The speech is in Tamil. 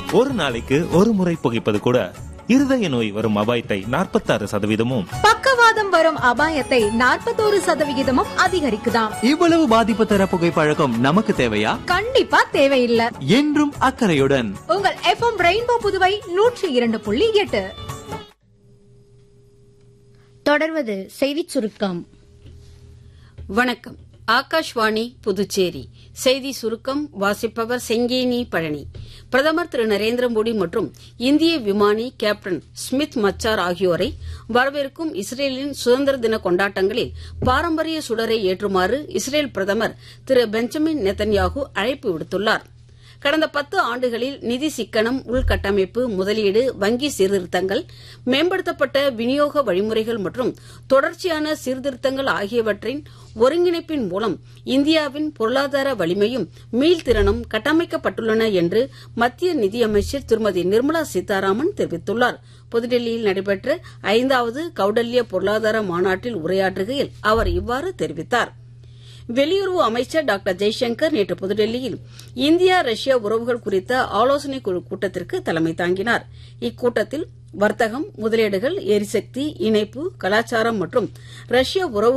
ஒரு நாளைக்கு ஒரு முறை புகைப்பது கூட இருதய நோய் வரும் அபாயத்தை நாற்பத்தாறு சதவீதமும் பக்கவாதம் வரும் அபாயத்தை நாற்பத்தோரு சதவிகிதமும் அதிகரிக்குதாம் இவ்வளவு பாதிப்பு தர புகைப்பழக்கம் நமக்கு தேவையா கண்டிப்பா தேவையில்லை என்றும் அக்கறையுடன் உங்கள் எஃப்எம் ரெயின்போ புதுவை நூற்றி இரண்டு புள்ளி எட்டு தொடர்வது செய்திச் சுருக்கம் வணக்கம் ஆகாஷ்வாணி புதுச்சேரி செய்தி சுருக்கம் வாசிப்பவர் செங்கேனி பழனி பிரதமர் திரு நரேந்திர மோடி மற்றும் இந்திய விமானி கேப்டன் ஸ்மித் மச்சார் ஆகியோரை வரவேற்கும் இஸ்ரேலின் சுதந்திர தின கொண்டாட்டங்களில் பாரம்பரிய சுடரை ஏற்றுமாறு இஸ்ரேல் பிரதமர் திரு பெஞ்சமின் நெத்தன்யாகு அழைப்பு விடுத்துள்ளார் கடந்த பத்து ஆண்டுகளில் நிதி சிக்கனம் உள்கட்டமைப்பு முதலீடு வங்கி சீர்திருத்தங்கள் மேம்படுத்தப்பட்ட விநியோக வழிமுறைகள் மற்றும் தொடர்ச்சியான சீர்திருத்தங்கள் ஆகியவற்றின் ஒருங்கிணைப்பின் மூலம் இந்தியாவின் பொருளாதார வலிமையும் மீள்திறனும் கட்டமைக்கப்பட்டுள்ளன என்று மத்திய நிதியமைச்சர் திருமதி நிர்மலா சீதாராமன் தெரிவித்துள்ளார் புதுடெல்லியில் நடைபெற்ற ஐந்தாவது கௌடல்ய பொருளாதார மாநாட்டில் உரையாற்றுகையில் அவர் இவ்வாறு தெரிவித்தார் வெளியுறவு அமைச்சர் டாக்டர் ஜெய்சங்கர் நேற்று புதுடெல்லியில் இந்தியா ரஷ்யா உறவுகள் குறித்த ஆலோசனைக் குழு கூட்டத்திற்கு தலைமை தாங்கினார் இக்கூட்டத்தில் வர்த்தகம் முதலீடுகள் எரிசக்தி இணைப்பு கலாச்சாரம் மற்றும் ரஷ்ய உறவு